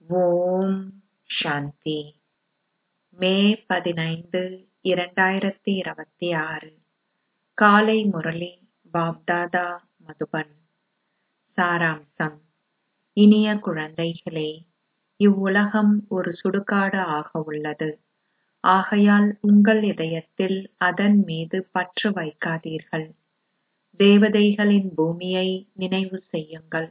ஓம் சாந்தி மே பதினைந்து இரண்டாயிரத்தி இருபத்தி ஆறு காலை முரளி பாப்தாதா மதுபன் சாராம்சம் இனிய குழந்தைகளே இவ்வுலகம் ஒரு சுடுகாடு ஆக உள்ளது ஆகையால் உங்கள் இதயத்தில் அதன் மீது பற்று வைக்காதீர்கள் தேவதைகளின் பூமியை நினைவு செய்யுங்கள்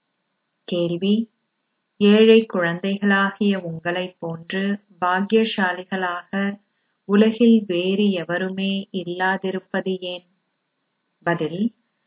கேள்வி ஏழை குழந்தைகளாகிய உங்களைப் போன்று பாக்கியசாலிகளாக உலகில் வேறு எவருமே இல்லாதிருப்பது ஏன் பதில்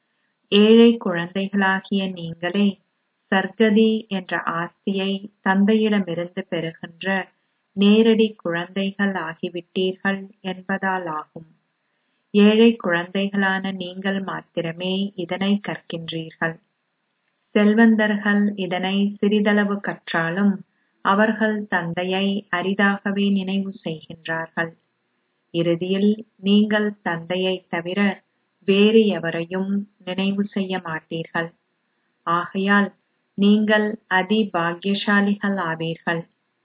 ஏழை குழந்தைகளாகிய நீங்களே சர்க்கதி என்ற ஆஸ்தியை தந்தையிடமிருந்து பெறுகின்ற நேரடி குழந்தைகள் ஆகிவிட்டீர்கள் என்பதாலாகும் ஏழை குழந்தைகளான நீங்கள் மாத்திரமே இதனை கற்கின்றீர்கள் செல்வந்தர்கள் இதனை சிறிதளவு கற்றாலும் அவர்கள் தந்தையை அரிதாகவே நினைவு செய்கின்றார்கள் இறுதியில் நீங்கள் தந்தையைத் தவிர வேறு எவரையும் நினைவு செய்ய மாட்டீர்கள் ஆகையால் நீங்கள் அதி பாக்கியசாலிகள் ஆவீர்கள்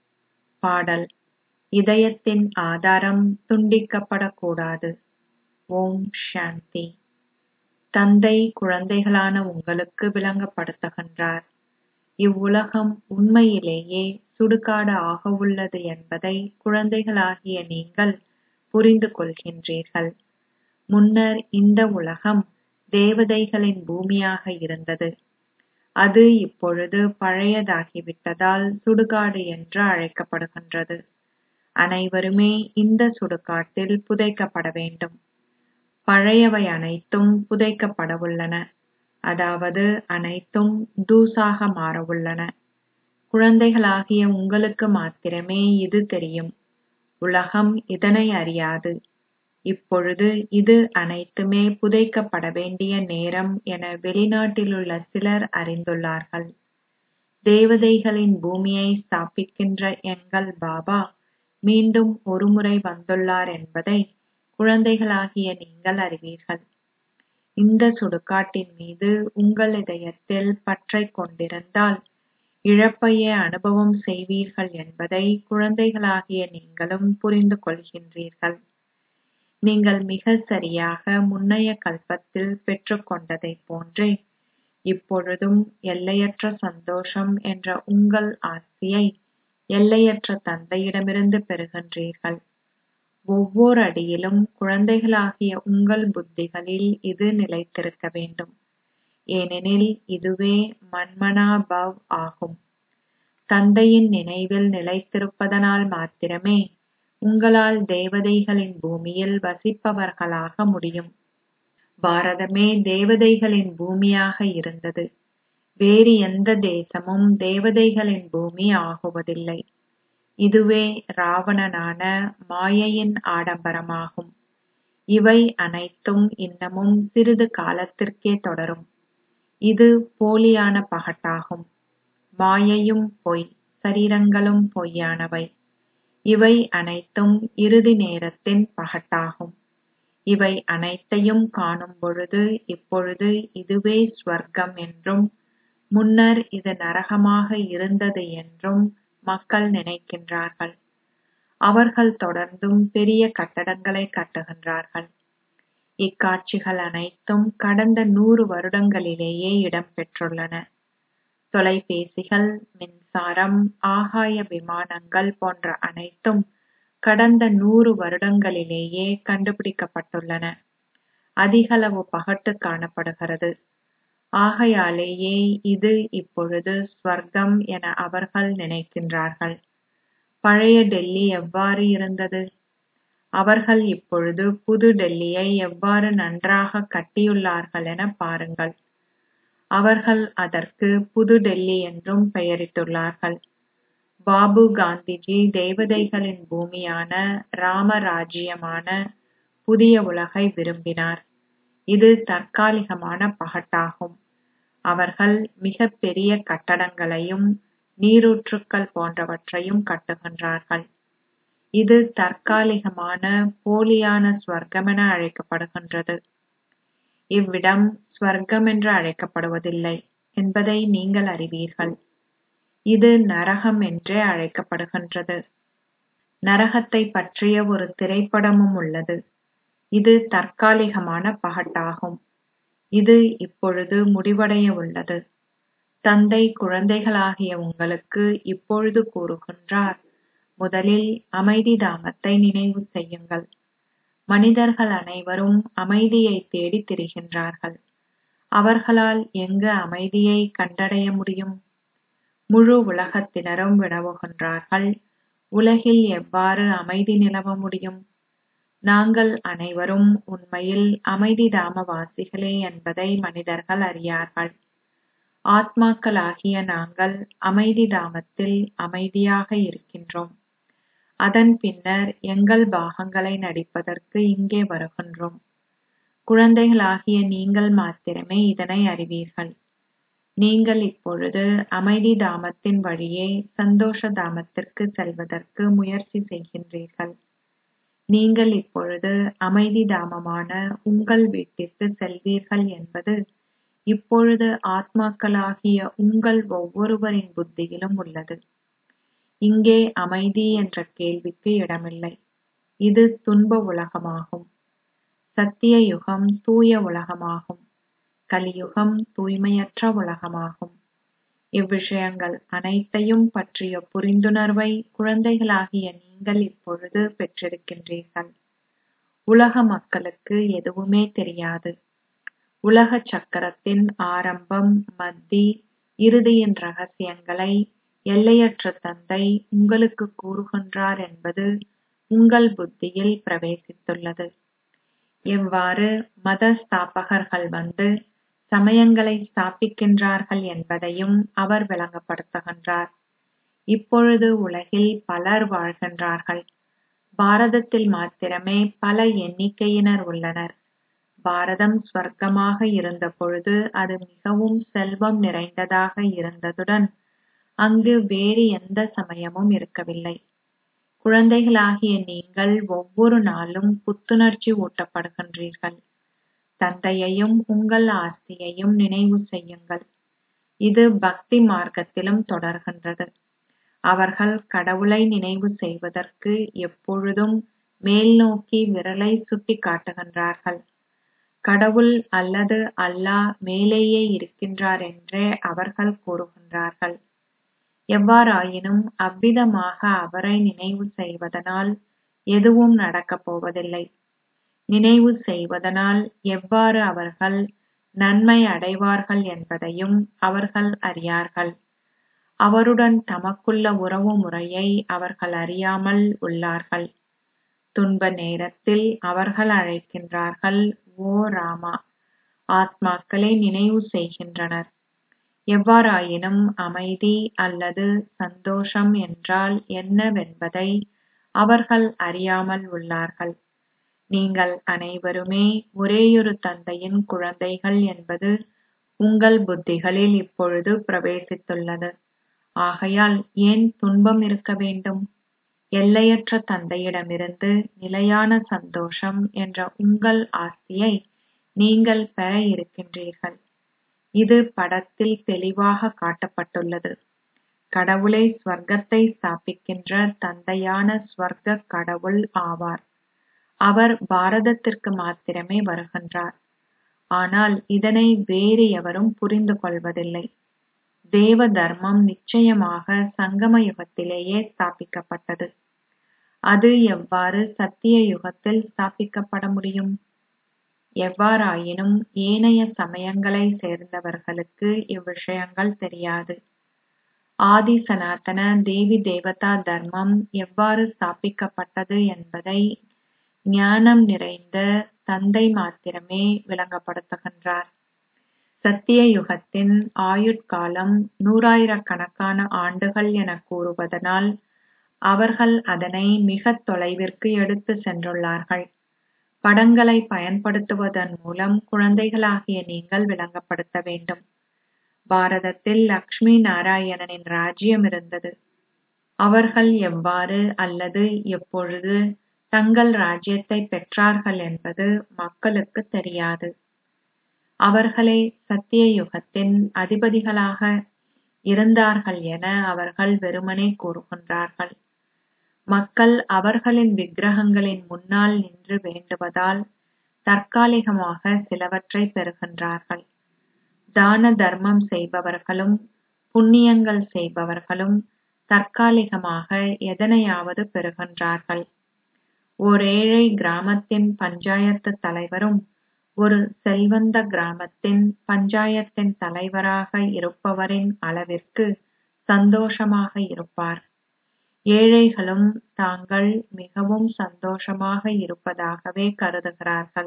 பாடல் இதயத்தின் ஆதாரம் துண்டிக்கப்படக்கூடாது ஓம் சாந்தி தந்தை குழந்தைகளான உங்களுக்கு விளங்கப்படுத்துகின்றார் இவ்வுலகம் உண்மையிலேயே சுடுகாடு ஆக உள்ளது என்பதை குழந்தைகளாகிய நீங்கள் புரிந்து கொள்கின்றீர்கள் முன்னர் இந்த உலகம் தேவதைகளின் பூமியாக இருந்தது அது இப்பொழுது பழையதாகிவிட்டதால் சுடுகாடு என்று அழைக்கப்படுகின்றது அனைவருமே இந்த சுடுகாட்டில் புதைக்கப்பட வேண்டும் பழையவை அனைத்தும் புதைக்கப்படவுள்ளன அதாவது அனைத்தும் தூசாக மாறவுள்ளன குழந்தைகளாகிய உங்களுக்கு மாத்திரமே இது தெரியும் உலகம் இதனை அறியாது இப்பொழுது இது அனைத்துமே புதைக்கப்பட வேண்டிய நேரம் என வெளிநாட்டிலுள்ள சிலர் அறிந்துள்ளார்கள் தேவதைகளின் பூமியை ஸ்தாபிக்கின்ற எங்கள் பாபா மீண்டும் ஒருமுறை வந்துள்ளார் என்பதை குழந்தைகளாகிய நீங்கள் அறிவீர்கள் இந்த சுடுகாட்டின் மீது உங்கள் இதயத்தில் பற்றைக் கொண்டிருந்தால் இழப்பையே அனுபவம் செய்வீர்கள் என்பதை குழந்தைகளாகிய நீங்களும் புரிந்து கொள்கின்றீர்கள் நீங்கள் மிக சரியாக முன்னைய கல்பத்தில் பெற்றுக்கொண்டதைப் போன்றே இப்பொழுதும் எல்லையற்ற சந்தோஷம் என்ற உங்கள் ஆஸ்தியை எல்லையற்ற தந்தையிடமிருந்து பெறுகின்றீர்கள் ஒவ்வொரு அடியிலும் குழந்தைகளாகிய உங்கள் புத்திகளில் இது நிலைத்திருக்க வேண்டும் ஏனெனில் இதுவே மன்மனா பவ் ஆகும் தந்தையின் நினைவில் நிலைத்திருப்பதனால் மாத்திரமே உங்களால் தேவதைகளின் பூமியில் வசிப்பவர்களாக முடியும் பாரதமே தேவதைகளின் பூமியாக இருந்தது வேறு எந்த தேசமும் தேவதைகளின் பூமி ஆகுவதில்லை இதுவே ராவணனான மாயையின் ஆடம்பரமாகும் இவை அனைத்தும் இன்னமும் சிறிது காலத்திற்கே தொடரும் இது போலியான பகட்டாகும் மாயையும் பொய் சரீரங்களும் பொய்யானவை இவை அனைத்தும் இறுதி நேரத்தின் பகட்டாகும் இவை அனைத்தையும் காணும் பொழுது இப்பொழுது இதுவே ஸ்வர்க்கம் என்றும் முன்னர் இது நரகமாக இருந்தது என்றும் மக்கள் நினைக்கின்றார்கள் அவர்கள் தொடர்ந்தும் பெரிய கட்டடங்களை கட்டுகின்றார்கள் இக்காட்சிகள் அனைத்தும் கடந்த நூறு வருடங்களிலேயே இடம்பெற்றுள்ளன தொலைபேசிகள் மின்சாரம் ஆகாய விமானங்கள் போன்ற அனைத்தும் கடந்த நூறு வருடங்களிலேயே கண்டுபிடிக்கப்பட்டுள்ளன அதிகளவு பகட்டு காணப்படுகிறது ஆகையாலேயே இது இப்பொழுது ஸ்வர்க்கம் என அவர்கள் நினைக்கின்றார்கள் பழைய டெல்லி எவ்வாறு இருந்தது அவர்கள் இப்பொழுது புது டெல்லியை எவ்வாறு நன்றாக கட்டியுள்ளார்கள் என பாருங்கள் அவர்கள் அதற்கு புது டெல்லி என்றும் பெயரிட்டுள்ளார்கள் பாபு காந்திஜி தேவதைகளின் பூமியான ராமராஜ்யமான புதிய உலகை விரும்பினார் இது தற்காலிகமான பகட்டாகும் அவர்கள் மிக பெரிய கட்டடங்களையும் நீரூற்றுக்கள் போன்றவற்றையும் கட்டுகின்றார்கள் இது தற்காலிகமான போலியான ஸ்வர்க்கமென அழைக்கப்படுகின்றது இவ்விடம் ஸ்வர்க்கம் என்று அழைக்கப்படுவதில்லை என்பதை நீங்கள் அறிவீர்கள் இது நரகம் என்றே அழைக்கப்படுகின்றது நரகத்தை பற்றிய ஒரு திரைப்படமும் உள்ளது இது தற்காலிகமான பகட்டாகும் இது இப்பொழுது முடிவடைய உள்ளது தந்தை குழந்தைகளாகிய உங்களுக்கு இப்பொழுது கூறுகின்றார் முதலில் அமைதி தாமத்தை நினைவு செய்யுங்கள் மனிதர்கள் அனைவரும் அமைதியை தேடி திரிகின்றார்கள் அவர்களால் எங்கு அமைதியை கண்டடைய முடியும் முழு உலகத்தினரும் வினவுகின்றார்கள் உலகில் எவ்வாறு அமைதி நிலவ முடியும் நாங்கள் அனைவரும் உண்மையில் அமைதி தாமவாசிகளே என்பதை மனிதர்கள் அறியார்கள் ஆத்மாக்களாகிய நாங்கள் அமைதி தாமத்தில் அமைதியாக இருக்கின்றோம் அதன் பின்னர் எங்கள் பாகங்களை நடிப்பதற்கு இங்கே வருகின்றோம் குழந்தைகளாகிய நீங்கள் மாத்திரமே இதனை அறிவீர்கள் நீங்கள் இப்பொழுது அமைதி தாமத்தின் வழியே சந்தோஷ தாமத்திற்கு செல்வதற்கு முயற்சி செய்கின்றீர்கள் நீங்கள் இப்பொழுது அமைதி தாமமான உங்கள் வீட்டிற்கு செல்வீர்கள் என்பது இப்பொழுது ஆத்மாக்களாகிய உங்கள் ஒவ்வொருவரின் புத்தியிலும் உள்ளது இங்கே அமைதி என்ற கேள்விக்கு இடமில்லை இது துன்ப உலகமாகும் சத்திய யுகம் தூய உலகமாகும் கலியுகம் தூய்மையற்ற உலகமாகும் இவ்விஷயங்கள் அனைத்தையும் பற்றிய புரிந்துணர்வை குழந்தைகளாகிய நீங்கள் இப்பொழுது பெற்றிருக்கின்றீர்கள் உலக மக்களுக்கு எதுவுமே தெரியாது உலக சக்கரத்தின் ஆரம்பம் மத்தி இறுதியின் ரகசியங்களை எல்லையற்ற தந்தை உங்களுக்கு கூறுகின்றார் என்பது உங்கள் புத்தியில் பிரவேசித்துள்ளது எவ்வாறு மத ஸ்தாபகர்கள் வந்து சமயங்களை ஸ்தாபிக்கின்றார்கள் என்பதையும் அவர் விளங்கப்படுத்துகின்றார் இப்பொழுது உலகில் பலர் வாழ்கின்றார்கள் பாரதத்தில் மாத்திரமே பல எண்ணிக்கையினர் உள்ளனர் பாரதம் ஸ்வர்க்கமாக இருந்த பொழுது அது மிகவும் செல்வம் நிறைந்ததாக இருந்ததுடன் அங்கு வேறு எந்த சமயமும் இருக்கவில்லை குழந்தைகளாகிய நீங்கள் ஒவ்வொரு நாளும் புத்துணர்ச்சி ஊட்டப்படுகின்றீர்கள் தந்தையையும் உங்கள் ஆஸ்தியையும் நினைவு செய்யுங்கள் இது பக்தி மார்க்கத்திலும் தொடர்கின்றது அவர்கள் கடவுளை நினைவு செய்வதற்கு எப்பொழுதும் மேல் நோக்கி விரலை சுட்டி காட்டுகின்றார்கள் கடவுள் அல்லது அல்லாஹ் மேலேயே இருக்கின்றார் என்றே அவர்கள் கூறுகின்றார்கள் எவ்வாறாயினும் அவ்விதமாக அவரை நினைவு செய்வதனால் எதுவும் நடக்கப் போவதில்லை நினைவு செய்வதனால் எவ்வாறு அவர்கள் நன்மை அடைவார்கள் என்பதையும் அவர்கள் அறியார்கள் அவருடன் தமக்குள்ள உறவு முறையை அவர்கள் அறியாமல் உள்ளார்கள் துன்ப நேரத்தில் அவர்கள் அழைக்கின்றார்கள் ஓ ராமா ஆத்மாக்களை நினைவு செய்கின்றனர் எவ்வாறாயினும் அமைதி அல்லது சந்தோஷம் என்றால் என்னவென்பதை அவர்கள் அறியாமல் உள்ளார்கள் நீங்கள் அனைவருமே ஒரேயொரு தந்தையின் குழந்தைகள் என்பது உங்கள் புத்திகளில் இப்பொழுது பிரவேசித்துள்ளது ஆகையால் ஏன் துன்பம் இருக்க வேண்டும் எல்லையற்ற தந்தையிடமிருந்து நிலையான சந்தோஷம் என்ற உங்கள் ஆஸ்தியை நீங்கள் பெற இருக்கின்றீர்கள் இது படத்தில் தெளிவாக காட்டப்பட்டுள்ளது கடவுளே ஸ்வர்க்கத்தை ஸ்தாபிக்கின்ற தந்தையான ஸ்வர்க்க கடவுள் ஆவார் அவர் பாரதத்திற்கு மாத்திரமே வருகின்றார் ஆனால் இதனை வேறு எவரும் புரிந்து கொள்வதில்லை தேவ தர்மம் நிச்சயமாக சங்கம யுகத்திலேயே ஸ்தாபிக்கப்பட்டது அது எவ்வாறு சத்திய யுகத்தில் ஸ்தாபிக்கப்பட முடியும் எவ்வாறாயினும் ஏனைய சமயங்களை சேர்ந்தவர்களுக்கு இவ்விஷயங்கள் தெரியாது ஆதி சனாதன தேவி தேவதா தர்மம் எவ்வாறு ஸ்தாபிக்கப்பட்டது என்பதை ஞானம் நிறைந்த தந்தை மாத்திரமே விளங்கப்படுத்துகின்றார் சத்திய யுகத்தின் ஆயுட்காலம் நூறாயிரக்கணக்கான ஆண்டுகள் என கூறுவதனால் அவர்கள் அதனை மிக தொலைவிற்கு எடுத்து சென்றுள்ளார்கள் படங்களை பயன்படுத்துவதன் மூலம் குழந்தைகளாகிய நீங்கள் விளங்கப்படுத்த வேண்டும் பாரதத்தில் லக்ஷ்மி நாராயணனின் ராஜ்யம் இருந்தது அவர்கள் எவ்வாறு அல்லது எப்பொழுது தங்கள் ராஜ்யத்தை பெற்றார்கள் என்பது மக்களுக்கு தெரியாது அவர்களே சத்திய யுகத்தின் அதிபதிகளாக இருந்தார்கள் என அவர்கள் வெறுமனே கூறுகின்றார்கள் மக்கள் அவர்களின் விக்கிரகங்களின் முன்னால் நின்று வேண்டுவதால் தற்காலிகமாக சிலவற்றை பெறுகின்றார்கள் தான தர்மம் செய்பவர்களும் புண்ணியங்கள் செய்பவர்களும் தற்காலிகமாக எதனையாவது பெறுகின்றார்கள் ஓர் ஏழை கிராமத்தின் பஞ்சாயத்து தலைவரும் ஒரு செல்வந்த கிராமத்தின் பஞ்சாயத்தின் தலைவராக இருப்பவரின் அளவிற்கு சந்தோஷமாக இருப்பார் ஏழைகளும் தாங்கள் மிகவும் சந்தோஷமாக இருப்பதாகவே கருதுகிறார்கள்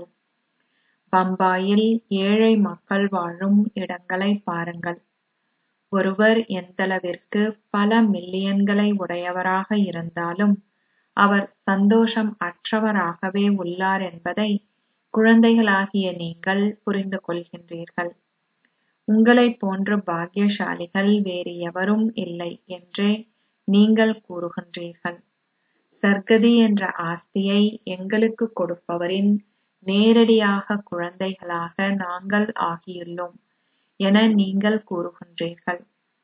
பம்பாயில் ஏழை மக்கள் வாழும் இடங்களை பாருங்கள் ஒருவர் எந்தளவிற்கு பல மில்லியன்களை உடையவராக இருந்தாலும் அவர் சந்தோஷம் அற்றவராகவே உள்ளார் என்பதை குழந்தைகளாகிய நீங்கள் புரிந்து கொள்கின்றீர்கள் உங்களைப் போன்ற பாக்கியசாலிகள் வேறு எவரும் இல்லை என்றே நீங்கள் கூறுகின்றீர்கள் சர்க்கதி என்ற ஆஸ்தியை எங்களுக்கு கொடுப்பவரின் நேரடியாக குழந்தைகளாக நாங்கள் ஆகியுள்ளோம் என நீங்கள் கூறுகின்றீர்கள்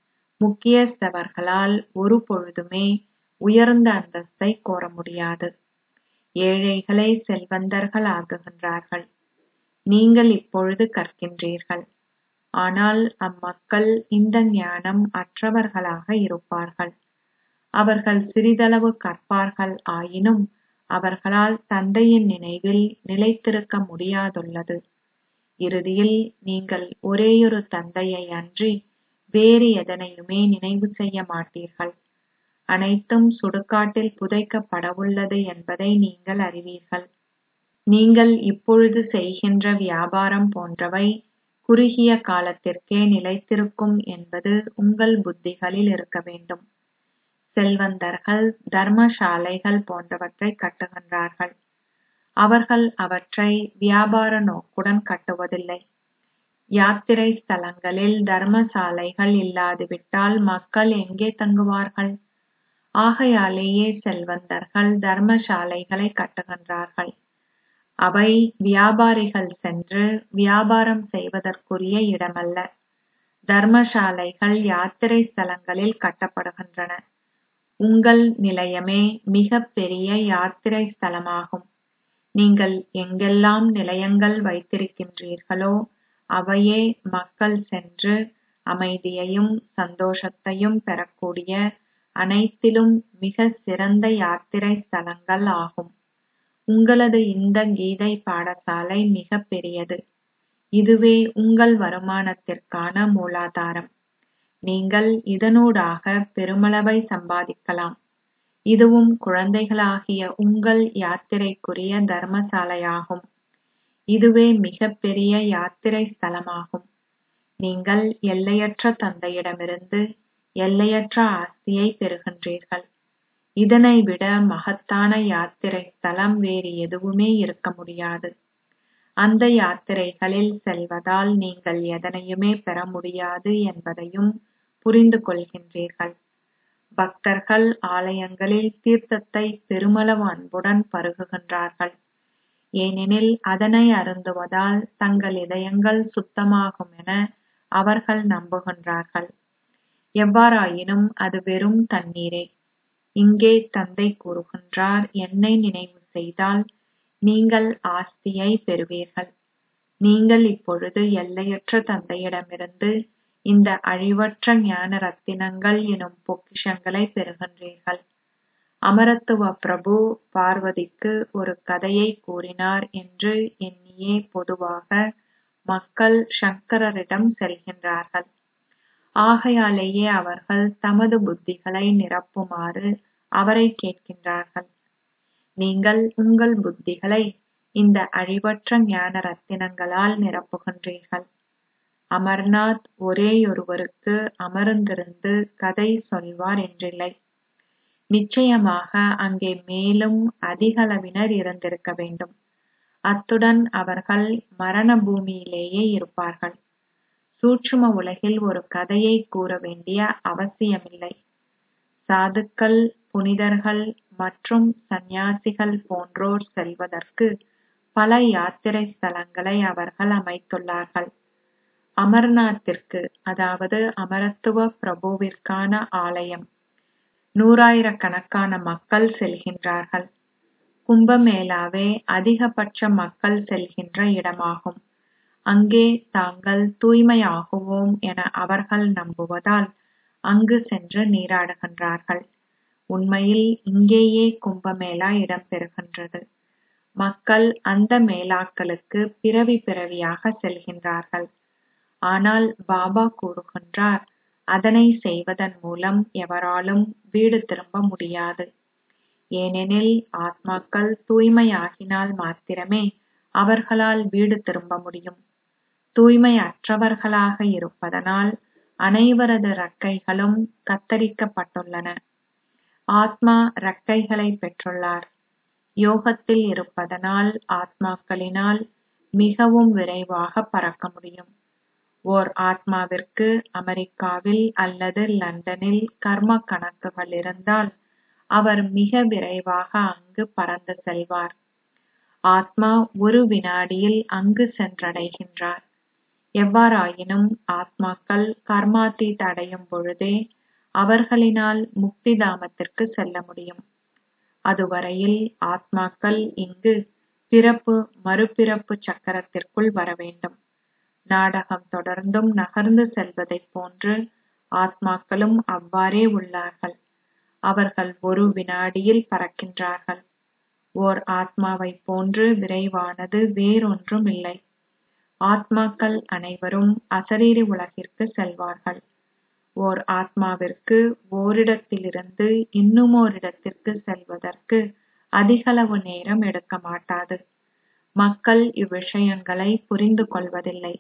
முக்கியஸ்தவர்களால் ஒரு பொழுதுமே உயர்ந்த அந்தஸ்தை கோர முடியாது ஏழைகளை செல்வந்தர்கள் ஆக்குகின்றார்கள் நீங்கள் இப்பொழுது கற்கின்றீர்கள் ஆனால் அம்மக்கள் இந்த ஞானம் அற்றவர்களாக இருப்பார்கள் அவர்கள் சிறிதளவு கற்பார்கள் ஆயினும் அவர்களால் தந்தையின் நினைவில் நிலைத்திருக்க முடியாதுள்ளது இறுதியில் நீங்கள் ஒரேயொரு தந்தையை அன்றி வேறு எதனையுமே நினைவு செய்ய மாட்டீர்கள் அனைத்தும் சுடுகாட்டில் புதைக்கப்படவுள்ளது என்பதை நீங்கள் அறிவீர்கள் நீங்கள் இப்பொழுது செய்கின்ற வியாபாரம் போன்றவை குறுகிய காலத்திற்கே நிலைத்திருக்கும் என்பது உங்கள் புத்திகளில் இருக்க வேண்டும் செல்வந்தர்கள் தர்மசாலைகள் போன்றவற்றை கட்டுகின்றார்கள் அவர்கள் அவற்றை வியாபார நோக்குடன் கட்டுவதில்லை யாத்திரை ஸ்தலங்களில் தர்மசாலைகள் இல்லாதுவிட்டால் மக்கள் எங்கே தங்குவார்கள் ஆகையாலேயே செல்வந்தர்கள் தர்மசாலைகளை கட்டுகின்றார்கள் அவை வியாபாரிகள் சென்று வியாபாரம் செய்வதற்குரிய இடமல்ல தர்மசாலைகள் யாத்திரை ஸ்தலங்களில் கட்டப்படுகின்றன உங்கள் நிலையமே மிகப் பெரிய யாத்திரை ஸ்தலமாகும் நீங்கள் எங்கெல்லாம் நிலையங்கள் வைத்திருக்கின்றீர்களோ அவையே மக்கள் சென்று அமைதியையும் சந்தோஷத்தையும் பெறக்கூடிய அனைத்திலும் மிகச் சிறந்த யாத்திரை ஸ்தலங்கள் ஆகும் உங்களது இந்த கீதை பாடசாலை மிகப் பெரியது இதுவே உங்கள் வருமானத்திற்கான மூலாதாரம் நீங்கள் இதனூடாக பெருமளவை சம்பாதிக்கலாம் இதுவும் குழந்தைகளாகிய உங்கள் யாத்திரைக்குரிய தர்மசாலையாகும் இதுவே மிகப் பெரிய யாத்திரை ஸ்தலமாகும் நீங்கள் எல்லையற்ற தந்தையிடமிருந்து எல்லையற்ற ஆஸ்தியை பெறுகின்றீர்கள் இதனை விட மகத்தான யாத்திரை ஸ்தலம் வேறு எதுவுமே இருக்க முடியாது அந்த யாத்திரைகளில் செல்வதால் நீங்கள் எதனையுமே பெற முடியாது என்பதையும் புரிந்து கொள்கின்றீர்கள் பக்தர்கள் ஆலயங்களில் தீர்த்தத்தை பெருமளவு அன்புடன் பருகுகின்றார்கள் ஏனெனில் அதனை அருந்துவதால் தங்கள் இதயங்கள் சுத்தமாகும் என அவர்கள் நம்புகின்றார்கள் எவ்வாறாயினும் அது வெறும் தண்ணீரே இங்கே தந்தை கூறுகின்றார் என்னை நினைவு செய்தால் நீங்கள் ஆஸ்தியை பெறுவீர்கள் நீங்கள் இப்பொழுது எல்லையற்ற தந்தையிடமிருந்து இந்த அழிவற்ற ஞான ரத்தினங்கள் எனும் பொக்கிஷங்களை பெறுகின்றீர்கள் அமரத்துவ பிரபு பார்வதிக்கு ஒரு கதையை கூறினார் என்று எண்ணியே பொதுவாக மக்கள் சங்கரரிடம் செல்கின்றார்கள் ஆகையாலேயே அவர்கள் தமது புத்திகளை நிரப்புமாறு அவரை கேட்கின்றார்கள் நீங்கள் உங்கள் புத்திகளை இந்த அழிவற்ற ஞான ரத்தினங்களால் நிரப்புகின்றீர்கள் அமர்நாத் ஒரேயொருவருக்கு அமர்ந்திருந்து கதை சொல்வார் என்றில்லை நிச்சயமாக அங்கே மேலும் அதிகளவினர் இருந்திருக்க வேண்டும் அத்துடன் அவர்கள் மரண பூமியிலேயே இருப்பார்கள் சூட்சும உலகில் ஒரு கதையை கூற வேண்டிய அவசியமில்லை சாதுக்கள் புனிதர்கள் மற்றும் சந்நியாசிகள் போன்றோர் செல்வதற்கு பல யாத்திரை ஸ்தலங்களை அவர்கள் அமைத்துள்ளார்கள் அமர்நாத்திற்கு அதாவது அமரத்துவ பிரபுவிற்கான ஆலயம் நூறாயிரக்கணக்கான மக்கள் செல்கின்றார்கள் கும்பமேளாவே அதிகபட்ச மக்கள் செல்கின்ற இடமாகும் அங்கே தாங்கள் தூய்மையாகுவோம் என அவர்கள் நம்புவதால் அங்கு சென்று நீராடுகின்றார்கள் உண்மையில் இங்கேயே கும்பமேளா இடம்பெறுகின்றது மக்கள் அந்த மேளாக்களுக்கு பிறவி பிறவியாக செல்கின்றார்கள் ஆனால் பாபா கூறுகின்றார் அதனை செய்வதன் மூலம் எவராலும் வீடு திரும்ப முடியாது ஏனெனில் ஆத்மாக்கள் தூய்மையாகினால் மாத்திரமே அவர்களால் வீடு திரும்ப முடியும் தூய்மையற்றவர்களாக இருப்பதனால் அனைவரது இறக்கைகளும் கத்தரிக்கப்பட்டுள்ளன ஆத்மா இறக்கைகளை பெற்றுள்ளார் யோகத்தில் இருப்பதனால் ஆத்மாக்களினால் மிகவும் விரைவாக பறக்க முடியும் ஓர் ஆத்மாவிற்கு அமெரிக்காவில் அல்லது லண்டனில் கர்ம கணக்குகள் இருந்தால் அவர் மிக விரைவாக அங்கு பறந்து செல்வார் ஆத்மா ஒரு வினாடியில் அங்கு சென்றடைகின்றார் எவ்வாறாயினும் ஆத்மாக்கள் கர்மாத்தீத் அடையும் பொழுதே அவர்களினால் முக்தி தாமத்திற்கு செல்ல முடியும் அதுவரையில் ஆத்மாக்கள் இங்கு பிறப்பு மறுபிறப்பு சக்கரத்திற்குள் வர வேண்டும் நாடகம் தொடர்ந்தும் நகர்ந்து செல்வதைப் போன்று ஆத்மாக்களும் அவ்வாறே உள்ளார்கள் அவர்கள் ஒரு வினாடியில் பறக்கின்றார்கள் ஓர் ஆத்மாவைப் போன்று விரைவானது வேறொன்றும் இல்லை ஆத்மாக்கள் அனைவரும் அசரீரி உலகிற்கு செல்வார்கள் ஓர் ஆத்மாவிற்கு ஓரிடத்திலிருந்து இன்னுமோரிடத்திற்கு செல்வதற்கு அதிகளவு நேரம் எடுக்க மாட்டாது மக்கள் இவ்விஷயங்களை புரிந்து கொள்வதில்லை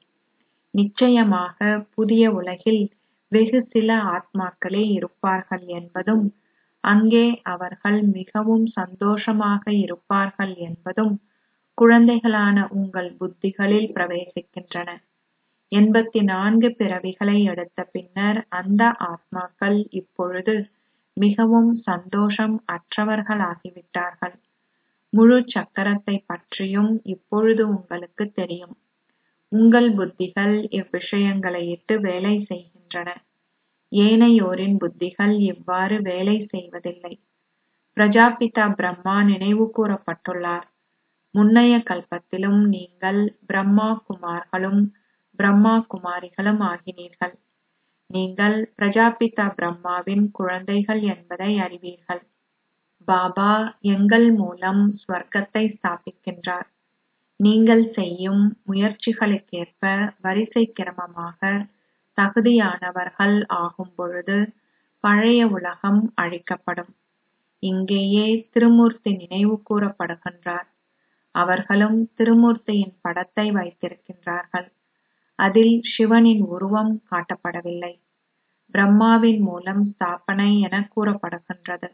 நிச்சயமாக புதிய உலகில் வெகு சில ஆத்மாக்களே இருப்பார்கள் என்பதும் அங்கே அவர்கள் மிகவும் சந்தோஷமாக இருப்பார்கள் என்பதும் குழந்தைகளான உங்கள் புத்திகளில் பிரவேசிக்கின்றன எண்பத்தி நான்கு பிறவிகளை எடுத்த பின்னர் அந்த ஆத்மாக்கள் இப்பொழுது மிகவும் சந்தோஷம் அற்றவர்களாகிவிட்டார்கள் முழு சக்கரத்தை பற்றியும் இப்பொழுது உங்களுக்கு தெரியும் உங்கள் புத்திகள் இவ்விஷயங்களை இட்டு வேலை செய்கின்றன ஏனையோரின் புத்திகள் இவ்வாறு வேலை செய்வதில்லை பிரஜாபிதா பிரம்மா நினைவு கூறப்பட்டுள்ளார் முன்னைய கல்பத்திலும் நீங்கள் பிரம்மா குமார்களும் பிரம்மா குமாரிகளும் ஆகினீர்கள் நீங்கள் பிரஜாபிதா பிரம்மாவின் குழந்தைகள் என்பதை அறிவீர்கள் பாபா எங்கள் மூலம் ஸ்வர்க்கத்தை ஸ்தாபிக்கின்றார் நீங்கள் செய்யும் முயற்சிகளுக்கேற்ப வரிசை கிரமமாக தகுதியானவர்கள் ஆகும் பொழுது பழைய உலகம் அழிக்கப்படும் இங்கேயே திருமூர்த்தி நினைவு கூறப்படுகின்றார் அவர்களும் திருமூர்த்தியின் படத்தை வைத்திருக்கின்றார்கள் அதில் சிவனின் உருவம் காட்டப்படவில்லை பிரம்மாவின் மூலம் ஸ்தாபனை என கூறப்படுகின்றது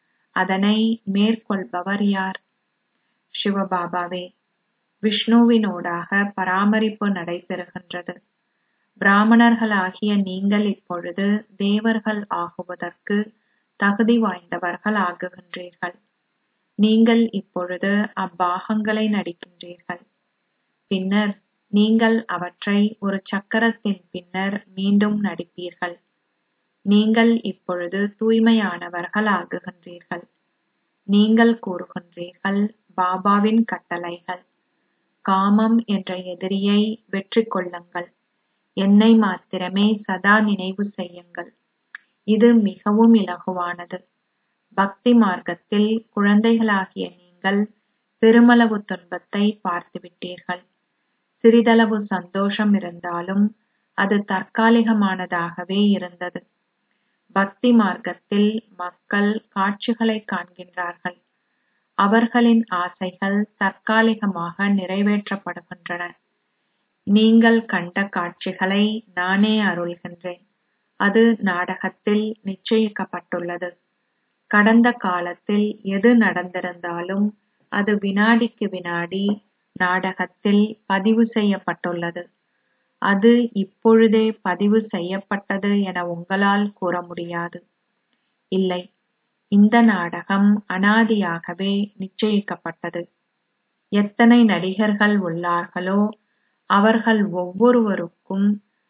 அதனை மேற்கொள்பவர் யார் சிவபாபாவே விஷ்ணுவினூடாக பராமரிப்பு நடைபெறுகின்றது பிராமணர்களாகிய நீங்கள் இப்பொழுது தேவர்கள் ஆகுவதற்கு தகுதி வாய்ந்தவர்கள் ஆகுகின்றீர்கள் நீங்கள் இப்பொழுது அப்பாகங்களை நடிக்கின்றீர்கள் பின்னர் நீங்கள் அவற்றை ஒரு சக்கரத்தின் பின்னர் மீண்டும் நடிப்பீர்கள் நீங்கள் இப்பொழுது தூய்மையானவர்கள் ஆகுகின்றீர்கள் நீங்கள் கூறுகின்றீர்கள் பாபாவின் கட்டளைகள் காமம் என்ற எதிரியை வெற்றி கொள்ளுங்கள் என்னை மாத்திரமே சதா நினைவு செய்யுங்கள் இது மிகவும் இலகுவானது பக்தி மார்க்கத்தில் குழந்தைகளாகிய நீங்கள் பெருமளவு துன்பத்தை பார்த்துவிட்டீர்கள் சிறிதளவு சந்தோஷம் இருந்தாலும் அது தற்காலிகமானதாகவே இருந்தது பக்தி மார்க்கத்தில் மக்கள் காட்சிகளை காண்கின்றார்கள் அவர்களின் ஆசைகள் தற்காலிகமாக நிறைவேற்றப்படுகின்றன நீங்கள் கண்ட காட்சிகளை நானே அருள்கின்றேன் அது நாடகத்தில் நிச்சயிக்கப்பட்டுள்ளது கடந்த காலத்தில் எது நடந்திருந்தாலும் அது வினாடிக்கு வினாடி நாடகத்தில் பதிவு செய்யப்பட்டுள்ளது அது இப்பொழுதே பதிவு செய்யப்பட்டது என உங்களால் கூற முடியாது இல்லை இந்த நாடகம் அனாதியாகவே நிச்சயிக்கப்பட்டது எத்தனை நடிகர்கள் உள்ளார்களோ அவர்கள் ஒவ்வொருவருக்கும்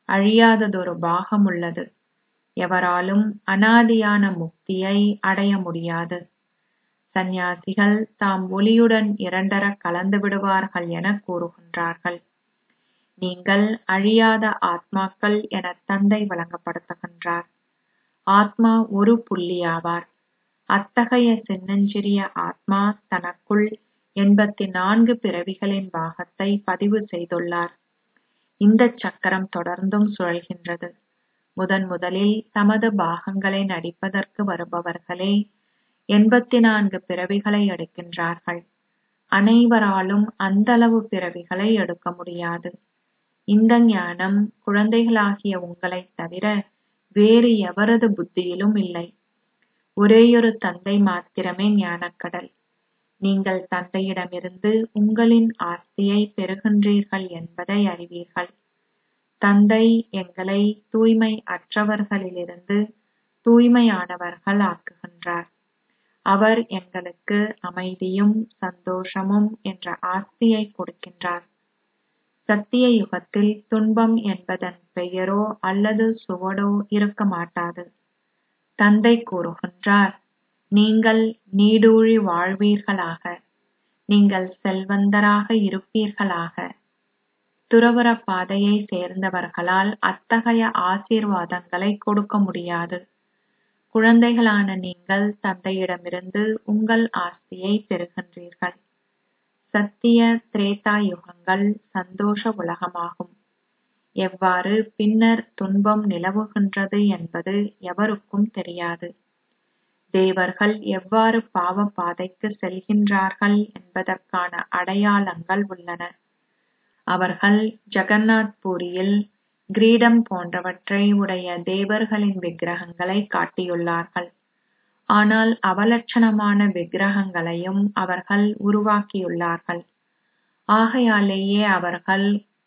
அழியாததொரு பாகம் உள்ளது எவராலும் அனாதியான முக்தியை அடைய முடியாது சந்நியாசிகள் தாம் ஒளியுடன் இரண்டர கலந்து விடுவார்கள் என கூறுகின்றார்கள் நீங்கள் அழியாத ஆத்மாக்கள் என தந்தை வழங்கப்படுத்துகின்றார் ஆத்மா ஒரு புள்ளியாவார் அத்தகைய சின்னஞ்சிறிய ஆத்மா தனக்குள் எண்பத்தி நான்கு பிறவிகளின் பாகத்தை பதிவு செய்துள்ளார் இந்த சக்கரம் தொடர்ந்தும் சுழல்கின்றது முதன் முதலில் தமது பாகங்களை நடிப்பதற்கு வருபவர்களே எண்பத்தி நான்கு பிறவிகளை எடுக்கின்றார்கள் அனைவராலும் அந்த அளவு பிறவிகளை எடுக்க முடியாது இந்த ஞானம் குழந்தைகளாகிய உங்களைத் தவிர வேறு எவரது புத்தியிலும் இல்லை ஒரேயொரு தந்தை மாத்திரமே ஞானக்கடல் நீங்கள் தந்தையிடமிருந்து உங்களின் ஆஸ்தியை பெறுகின்றீர்கள் என்பதை அறிவீர்கள் தந்தை எங்களை தூய்மை அற்றவர்களிலிருந்து தூய்மையானவர்கள் ஆக்குகின்றார் அவர் எங்களுக்கு அமைதியும் சந்தோஷமும் என்ற ஆஸ்தியை கொடுக்கின்றார் சத்திய யுகத்தில் துன்பம் என்பதன் பெயரோ அல்லது சுவடோ இருக்க மாட்டாது தந்தை கூறுகின்றார் நீங்கள் நீடூழி வாழ்வீர்களாக நீங்கள் செல்வந்தராக இருப்பீர்களாக துறவற பாதையை சேர்ந்தவர்களால் அத்தகைய ஆசீர்வாதங்களை கொடுக்க முடியாது குழந்தைகளான நீங்கள் தந்தையிடமிருந்து உங்கள் ஆஸ்தியை பெறுகின்றீர்கள் சத்திய திரேதா யுகங்கள் சந்தோஷ உலகமாகும் எவ்வாறு பின்னர் துன்பம் நிலவுகின்றது என்பது எவருக்கும் தெரியாது தேவர்கள் எவ்வாறு பாவ பாதைக்கு செல்கின்றார்கள் என்பதற்கான அடையாளங்கள் உள்ளன அவர்கள் ஜெகநாத் பூரியில் கிரீடம் போன்றவற்றை உடைய தேவர்களின் விக்கிரகங்களை காட்டியுள்ளார்கள் ஆனால் அவலட்சணமான விக்கிரகங்களையும் அவர்கள் உருவாக்கியுள்ளார்கள் ஆகையாலேயே அவர்கள்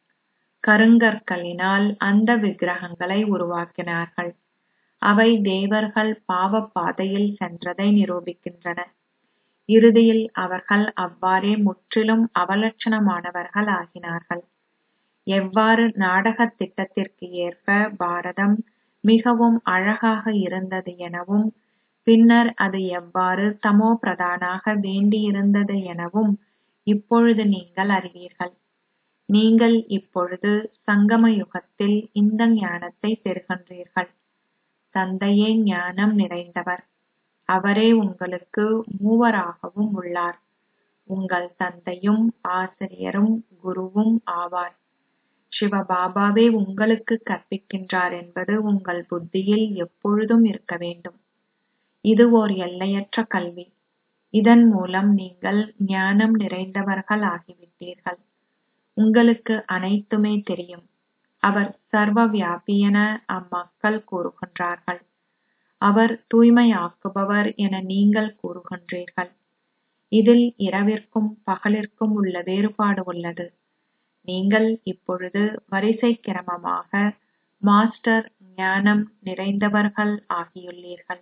கருங்கற்களினால் அந்த விக்கிரகங்களை உருவாக்கினார்கள் அவை தேவர்கள் பாவ பாதையில் சென்றதை நிரூபிக்கின்றன இறுதியில் அவர்கள் அவ்வாறே முற்றிலும் அவலட்சணமானவர்கள் ஆகினார்கள் எவ்வாறு நாடகத் திட்டத்திற்கு ஏற்ப பாரதம் மிகவும் அழகாக இருந்தது எனவும் பின்னர் அது எவ்வாறு தமோ பிரதானாக வேண்டியிருந்தது எனவும் இப்பொழுது நீங்கள் அறிவீர்கள் நீங்கள் இப்பொழுது சங்கம யுகத்தில் இந்த ஞானத்தை பெறுகின்றீர்கள் தந்தையே ஞானம் நிறைந்தவர் அவரே உங்களுக்கு மூவராகவும் உள்ளார் உங்கள் தந்தையும் ஆசிரியரும் குருவும் ஆவார் சிவபாபாவே உங்களுக்கு கற்பிக்கின்றார் என்பது உங்கள் புத்தியில் எப்பொழுதும் இருக்க வேண்டும் இது ஓர் எல்லையற்ற கல்வி இதன் மூலம் நீங்கள் ஞானம் நிறைந்தவர்கள் ஆகிவிட்டீர்கள் உங்களுக்கு அனைத்துமே தெரியும் அவர் சர்வ வியாபி என அம்மக்கள் கூறுகின்றார்கள் அவர் தூய்மையாக்குபவர் என நீங்கள் கூறுகின்றீர்கள் இதில் இரவிற்கும் பகலிற்கும் உள்ள வேறுபாடு உள்ளது நீங்கள் இப்பொழுது வரிசை கிரமமாக மாஸ்டர் ஞானம் நிறைந்தவர்கள் ஆகியுள்ளீர்கள்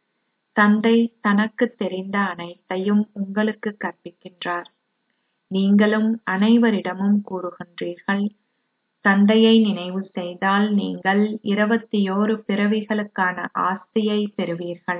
தந்தை தனக்கு தெரிந்த அனைத்தையும் உங்களுக்கு கற்பிக்கின்றார் நீங்களும் அனைவரிடமும் கூறுகின்றீர்கள் தந்தையை நினைவு செய்தால் நீங்கள் இருபத்தியோரு பிறவிகளுக்கான ஆஸ்தியை பெறுவீர்கள்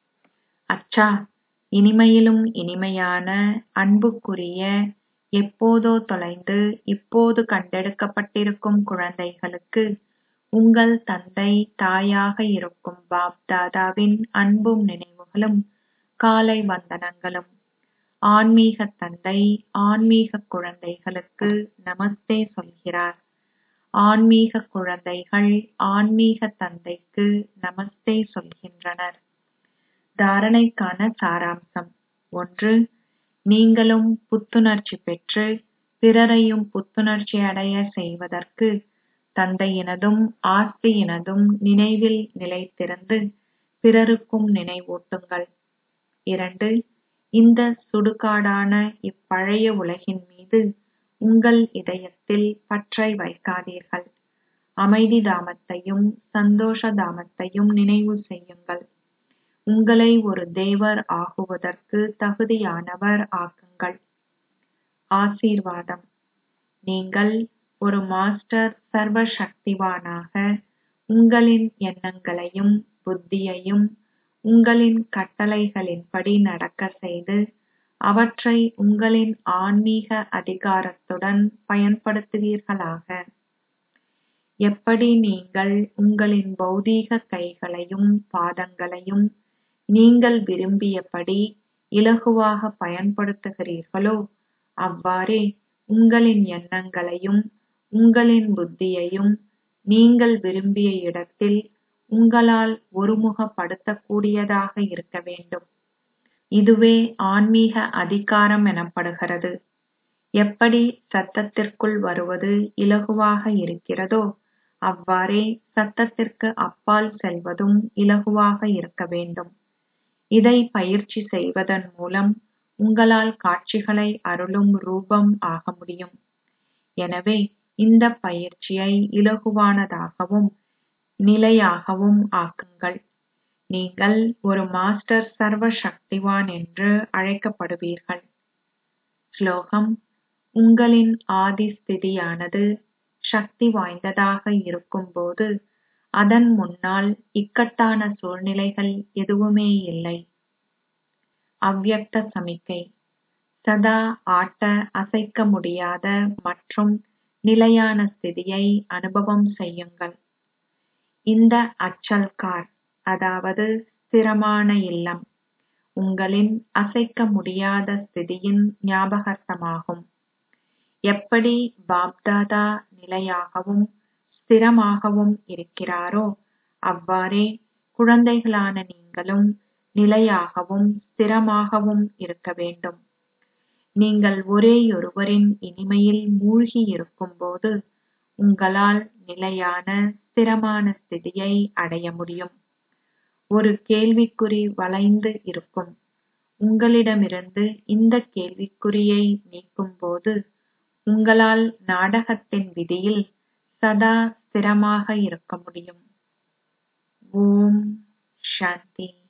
அச்சா இனிமையிலும் இனிமையான அன்புக்குரிய எப்போதோ தொலைந்து இப்போது கண்டெடுக்கப்பட்டிருக்கும் குழந்தைகளுக்கு உங்கள் தந்தை தாயாக இருக்கும் பாப் தாதாவின் அன்பும் நினைவுகளும் காலை வந்தனங்களும் ஆன்மீக தந்தை ஆன்மீக குழந்தைகளுக்கு நமஸ்தே சொல்கிறார் ஆன்மீக குழந்தைகள் ஆன்மீக தந்தைக்கு நமஸ்தே சொல்கின்றனர் தாரணைக்கான சாராம்சம் ஒன்று நீங்களும் புத்துணர்ச்சி பெற்று பிறரையும் புத்துணர்ச்சி அடைய செய்வதற்கு தந்தையினதும் ஆஸ்தியினதும் நினைவில் நிலைத்திருந்து பிறருக்கும் நினைவூட்டுங்கள் இரண்டு இந்த சுடுகாடான இப்பழைய உலகின் மீது உங்கள் இதயத்தில் பற்றை வைக்காதீர்கள் அமைதி தாமத்தையும் சந்தோஷ தாமத்தையும் நினைவு செய்யுங்கள் உங்களை ஒரு தேவர் ஆகுவதற்கு தகுதியானவர் ஆக்குங்கள் ஆசீர்வாதம் நீங்கள் ஒரு மாஸ்டர் சர்வ சக்திவானாக உங்களின் எண்ணங்களையும் புத்தியையும் உங்களின் கட்டளைகளின்படி நடக்கச் செய்து அவற்றை உங்களின் ஆன்மீக அதிகாரத்துடன் பயன்படுத்துவீர்களாக எப்படி நீங்கள் உங்களின் பௌதீக கைகளையும் பாதங்களையும் நீங்கள் விரும்பியபடி இலகுவாக பயன்படுத்துகிறீர்களோ அவ்வாறே உங்களின் எண்ணங்களையும் உங்களின் புத்தியையும் நீங்கள் விரும்பிய இடத்தில் உங்களால் ஒருமுகப்படுத்தக்கூடியதாக இருக்க வேண்டும் இதுவே ஆன்மீக அதிகாரம் எனப்படுகிறது எப்படி சத்தத்திற்குள் வருவது இலகுவாக இருக்கிறதோ அவ்வாறே சத்தத்திற்கு அப்பால் செல்வதும் இலகுவாக இருக்க வேண்டும் இதை பயிற்சி செய்வதன் மூலம் உங்களால் காட்சிகளை அருளும் ரூபம் ஆக முடியும் எனவே இந்த பயிற்சியை இலகுவானதாகவும் நிலையாகவும் ஆக்குங்கள் நீங்கள் ஒரு மாஸ்டர் சர்வ சக்திவான் என்று அழைக்கப்படுவீர்கள் ஸ்லோகம் உங்களின் ஆதி ஸ்திதியானது சக்தி வாய்ந்ததாக இருக்கும்போது அதன் முன்னால் இக்கட்டான சூழ்நிலைகள் எதுவுமே இல்லை அவ்யக்த சமிக்கை சதா ஆட்ட அசைக்க முடியாத மற்றும் நிலையான ஸ்திதியை அனுபவம் செய்யுங்கள் இந்த அச்சல் கார் அதாவது ஸ்திரமான இல்லம் உங்களின் அசைக்க முடியாத ஸ்திதியின் ஞாபகார்த்தமாகும் எப்படி பாப்தாதா நிலையாகவும் ஸ்திரமாகவும் இருக்கிறாரோ அவ்வாறே குழந்தைகளான நீங்களும் நிலையாகவும் ஸ்திரமாகவும் இருக்க வேண்டும் நீங்கள் ஒரேயொருவரின் இனிமையில் மூழ்கி இருக்கும்போது உங்களால் நிலையான ஸ்திரமான ஸ்திதியை அடைய முடியும் ஒரு கேள்விக்குறி வளைந்து இருக்கும் உங்களிடமிருந்து இந்த கேள்விக்குறியை நீக்கும்போது உங்களால் நாடகத்தின் விதியில் சதா ஸ்திரமாக இருக்க முடியும் ஓம் சாந்தி